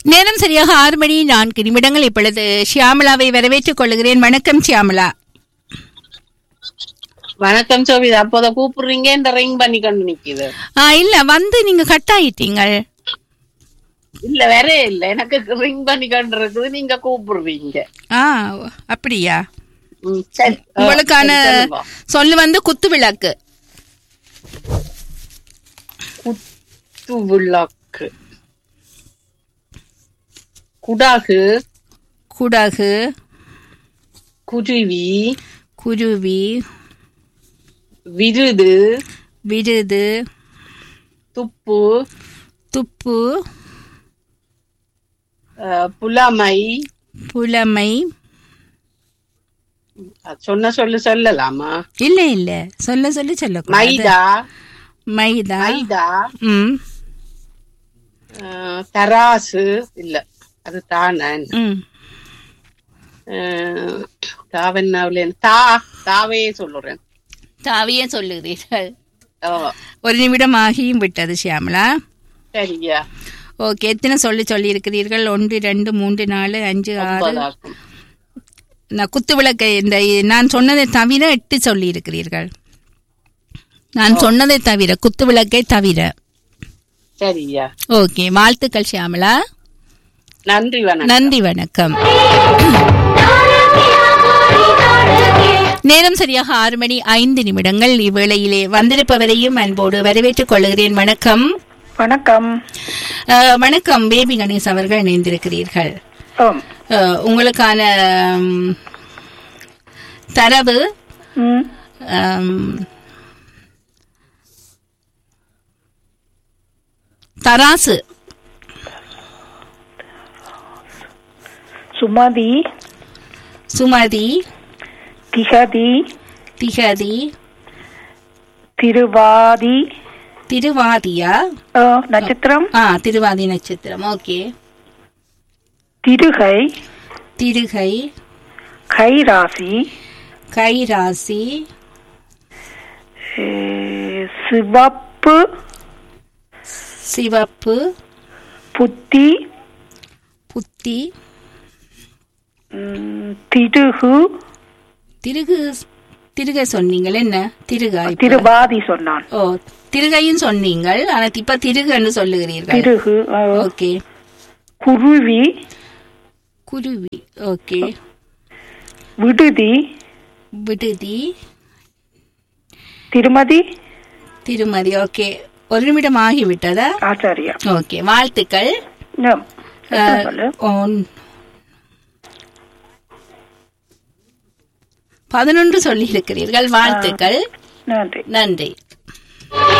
நேரம் சரியாக ஆறு மணி நான்கு நிமிடங்கள் இப்பொழுது ஷியாமலாவை வரவேற்றுக் கொள்கிறேன் வணக்கம் ஷியாமலா வணக்கம் சோபிதா அப்போத கூப்பிடுறீங்க இந்த ரிங் பண்ணி கொண்டு நிக்குது ஆ, இல்ல வந்து நீங்க கட் ஆயிட்டீங்கள் இல்ல வேற இல்ல எனக்கு ரிங் பண்ணி கொண்டு இருக்குது நீங்க கூப்பிடுறீங்க ஆ அப்படியா ம், சரி ஆ, உங்களுக்கான சரி, சொல்லுங்க. சொல்லு வந்து குத்து விளக்கு குத்து விளக்கு குடாகு குடகு குருவி குருவி விருது விருது துப்பு துப்பு ஆ, புலமை புலமை அது சொன்ன சொல்லு சொல்லலாமா இல்ல இல்ல சொல்ல சொல்லி சொல்ல மைதா மைதா மைதா ம் ஆ, தராசு இல்ல அது தானே ம் தாவன்னாவில தா தாவே சொல்லுறேன் தாவியே சொல்லுகிறீர்கள் ஓ ஒரு நிமிடம் ஆகியும் விட்டது ஷியாமலா சரியா ஓகே எத்தனை சொல்லி சொல்லி இருக்கிறீர்கள் ஒன்று ரெண்டு மூன்று நாலு அஞ்சு ஆறு ஒன்பதாக்கும் நான் குத்து விளக்கை இந்த நான் சொன்னதை தவிர எட்டு சொல்லி இருக்கிறீர்கள் நான் சொன்னதை தவிர குத்து விளக்கை தவிர சரியா ஓகே வாழ்த்துக்கள் ஷியாமலா நன்றி வணக்கம் நன்றி வணக்கம் நேரம் சரியாக ஆறு மணி ஐந்து நிமிடங்கள் இவ்வேளையிலே வந்திருப்பவரையும் அன்போடு வரவேற்றுக் கொள்கிறேன் வணக்கம் வணக்கம் அஹ், வணக்கம் பேபி கணேஷ் அவர்கள் இணைந்திருக்கிறீர்கள் ஓம் அஹ், உங்களுக்கான ம், தரவு ம், அம், தராசு சுமதி சுமதி திகதி திகதி திருவாதி திருவாதியா ஓ, நட்சத்திரம் ஆ திருவாதி நட்சத்திரம் ஓகே திருகை திருகை கைராசி கைராசி ஏ, சிவப்பு சிவப்பு புத்தி புத்தி ம், திருகு திருகு திருகை சொன்னீங்கள் என்ன திருகா இப்ப? திருவாதி சொன்னான் ஓ திருகையும் சொன்னீங்கள் ஆனா இப்ப திருகன்னு சொல்லுகிறீர்கள் திருகு ஓ, ஓகே குருவி குருவி ஓகே விடுதி விடுதி திருமதி திருமதி ஓகே ஒரு நிமிடம் ஆகிவிட்டதா ஆச்சாரியா ஓகே வாழ்த்துக்கள் ஓம். எத்தனை சொல்லு? ஒன்- பதினொன்று சொல்லி இருக்கிறீர்கள் வாழ்த்துக்கள் நன்றி நன்றி